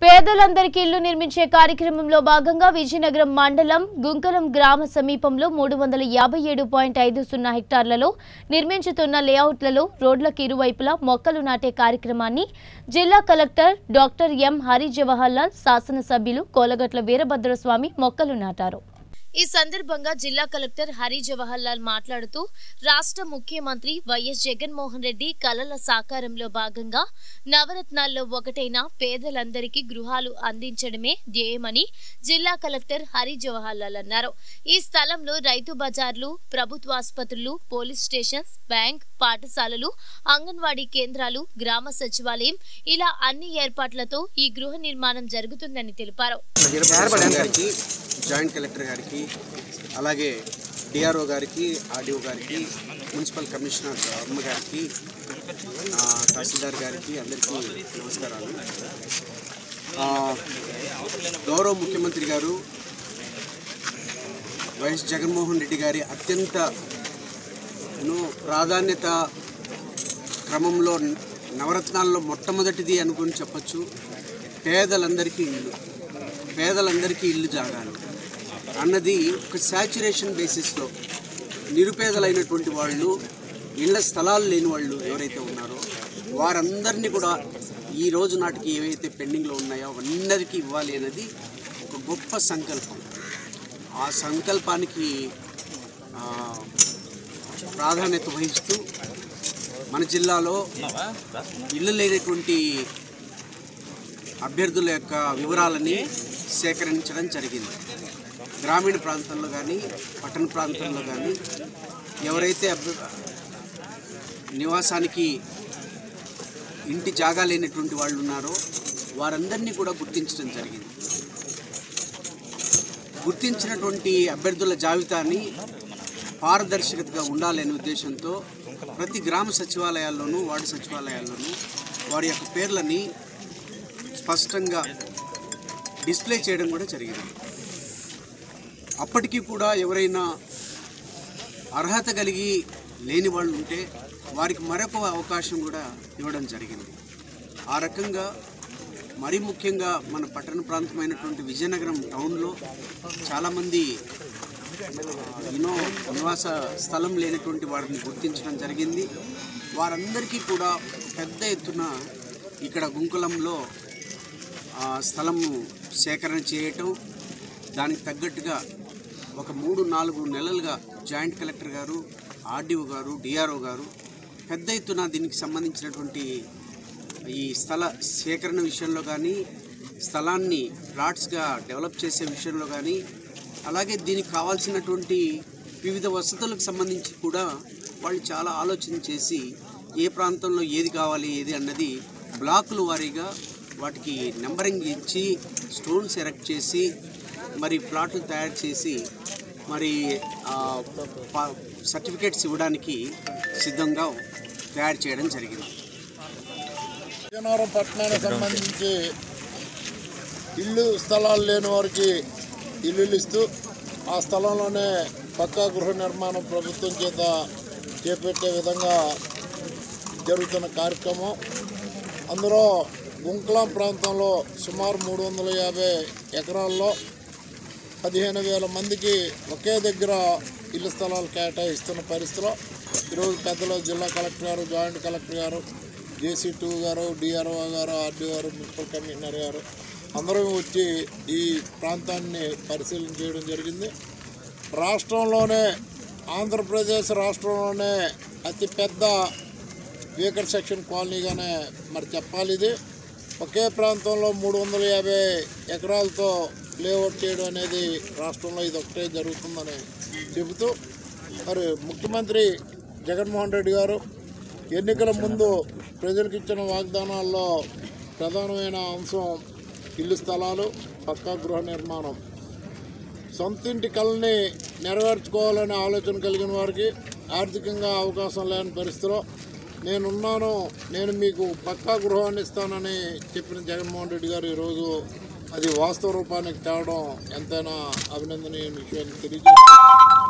పేదలందరికీ ఇల్లు నిర్మించే కార్యక్రమంలో భాగంగా విజయనగరం మండలం గుంకలం గ్రామ సమీపంలో మూడు వందల యాభై ఏడు పాయింట్ ఐదు సున్నా హెక్టార్లలో నిర్మించుతున్న లేఅవుట్లలో రోడ్లకు ఇరువైపులా మొక్కలు నాటే కార్యక్రమాన్ని జిల్లా collector doctor M Hari Jawahar Lal శాసనసభ్యులు కోలగట్ల వీరభద్రస్వామి మొక్కలు నాటారు ఈ సందర్భంగా జిల్లా కలెక్టర్ హరి జవహర్ లాల్ మాట్లాడుతూ రాష్ట్ర ముఖ్యమంత్రి వైఎస్ జగన్మోహన్ రెడ్డి కలల సాకారంలో భాగంగా నవరత్నాల్లో ఒకటైన పేదలందరికీ గృహాలు అందించడమే ధ్యేయమని జిల్లా కలెక్టర్ హరి జవహర్ లాల్ అన్నారు ఈ స్థలంలో రైతు బజార్లు ప్రభుత్వ ఆసుపత్రులు పోలీస్ స్టేషన్స్ బ్యాంక్ పాఠశాలలు అంగన్వాడీ కేంద్రాలు గ్రామ సచివాలయం ఇలా అన్ని ఏర్పాట్లతో ఈ గృహ నిర్మాణం జరుగుతుందని తెలిపారు వీరభద్రస్వామి గారికి జాయింట్ కలెక్టర్ గారికి అలాగే డిఆర్ఓ గారికి ఆర్డీఓ గారికి మున్సిపల్ కమిషనర్ అమ్మ గారికి ఆ, తహసీల్దార్ గారికి అందరికీ నమస్కారాలు ఆ, గౌరవ ముఖ్యమంత్రి గారు వైఎస్ జగన్మోహన్ రెడ్డి గారి అత్యంత ను ప్రాధాన్యత క్రమంలో నవరత్నాల్లో మొట్టమొదటిది అనుకుని చెప్పచ్చు పేదలందరికీ ఇల్లు పేదలందరికీ ఇల్లు జాగాలు అన్నది ఒక శాచురేషన్ బేసిస్లో నిరుపేదలైనటువంటి వాళ్ళు ఇళ్ల స్థలాలు లేని వాళ్ళు ఎవరైతే ఉన్నారో వారందరినీ కూడా ఈ రోజు నాటికి ఏవైతే పెండింగ్లో ఉన్నాయో అందరికీ ఇవ్వాలి అనేది ఒక గొప్ప సంకల్పం ఆ సంకల్పానికి ఆ, ప్రాధాన్యత వహిస్తూ మన జిల్లాలో ఇల్లు లేనటువంటి అభ్యర్థుల యొక్క వివరాలని సేకరించడం జరిగింది గ్రామీణ ప్రాంతంలో కానీ పట్టణ ప్రాంతంలో కానీ ఎవరైతే అభ్య నివాసానికి ఇంటి జాగా లేనటువంటి వాళ్ళు ఉన్నారో వారందరినీ కూడా గుర్తించడం జరిగింది గుర్తించినటువంటి అభ్యర్థుల జాబితాని పారదర్శకతగా ఉండాలనే ఉద్దేశంతో ప్రతి గ్రామ సచివాలయాల్లోనూ వార్డు సచివాలయాల్లోనూ వారి యొక్క పేర్లని స్పష్టంగా డిస్ప్లే చేయడం కూడా జరిగింది అప్పటికీ కూడా ఎవరైనా అర్హత కలిగి లేని వాళ్ళు ఉంటే వారికి మరొక అవకాశం కూడా ఇవ్వడం జరిగింది ఆ రకంగా మరీ ముఖ్యంగా మన పట్టణ ప్రాంతమైనటువంటి విజయనగరం టౌన్లో చాలామంది యూనో నివాస స్థలం లేనటువంటి వారిని గుర్తించడం జరిగింది వారందరికీ కూడా పెద్ద ఎత్తున ఇక్కడ గుంకులంలో ఆ స్థలము సేకరణ చేయటం దానికి తగ్గట్టుగా ఒక మూడు నాలుగు నెలలుగా జాయింట్ కలెక్టర్ గారు ఆర్డీఓ గారు డిఆర్ఓ గారు పెద్ద ఎత్తున దీనికి సంబంధించినటువంటి ఈ స్థల సేకరణ విషయంలో కానీ స్థలాన్ని ప్లాట్స్గా డెవలప్ చేసే విషయంలో కానీ అలాగే దీనికి కావాల్సినటువంటి వివిధ వసతులకు సంబంధించి కూడా వాళ్ళు చాలా ఆలోచన చేసి ఏ ప్రాంతంలో ఏది కావాలి ఏది అన్నది బ్లాకుల వారీగా వాటికి నెంబరింగ్ ఇచ్చి స్టోన్స్ ఎరెక్ట్ చేసి మరి ప్లాట్లు తయారు చేసి మరి సర్టిఫికేట్స్ ఇవ్వడానికి సిద్ధంగా తయారు చేయడం జరిగింది విజయనగరం పట్టణానికి సంబంధించి ఇల్లు స్థలాలు లేని వారికి ఇల్లులు ఇస్తూ ఆ స్థలంలోనే పక్కా గృహ నిర్మాణం ప్రభుత్వం చేత చేపట్టే విధంగా జరుగుతున్న కార్యక్రమం అందులో గుంకలాం ప్రాంతంలో సుమారు మూడు వందల యాభై ఎకరాల్లో పదిహేను వేల మందికి ఒకే దగ్గర ఇల్లు స్థలాలు కేటాయిస్తున్న పరిస్థితిలో ఈరోజు పెద్దలు జిల్లా కలెక్టర్ గారు జాయింట్ కలెక్టర్ గారు జేసీ టూ గారు డిఆర్ఓ గారు ఆర్డీఓ గారు మున్సిపల్ కమిషనర్ గారు అందరూ వచ్చి ఈ ప్రాంతాన్ని పరిశీలన చేయడం జరిగింది రాష్ట్రంలోనే ఆంధ్రప్రదేశ్ రాష్ట్రంలోనే అతిపెద్ద వీకర్ సెక్షన్ కాలనీగానే మరి చెప్పాలి ఇది ఒకే ప్రాంతంలో మూడు వందల యాభై ఎకరాలతో లేఅవుట్ చేయడం అనేది రాష్ట్రంలో ఇది ఒకటే జరుగుతుందని చెబుతూ మరి ముఖ్యమంత్రి జగన్మోహన్ రెడ్డి గారు ఎన్నికల ముందు ప్రజలకు ఇచ్చిన వాగ్దానాల్లో ప్రధానమైన అంశం ఇల్లు స్థలాలు పక్కా గృహ నిర్మాణం సొంతింటి కళని నెరవేర్చుకోవాలనే ఆలోచన కలిగిన వారికి ఆర్థికంగా అవకాశం లేని పరిస్థితిలో నేనున్నాను నేను మీకు పక్కా గృహాన్ని ఇస్తానని చెప్పిన జగన్మోహన్ రెడ్డి గారు ఈరోజు అది వాస్తవ రూపానికి తేవడం ఎంతైనా అభినందనీయ విషయాన్ని తెలియజేస్తుంది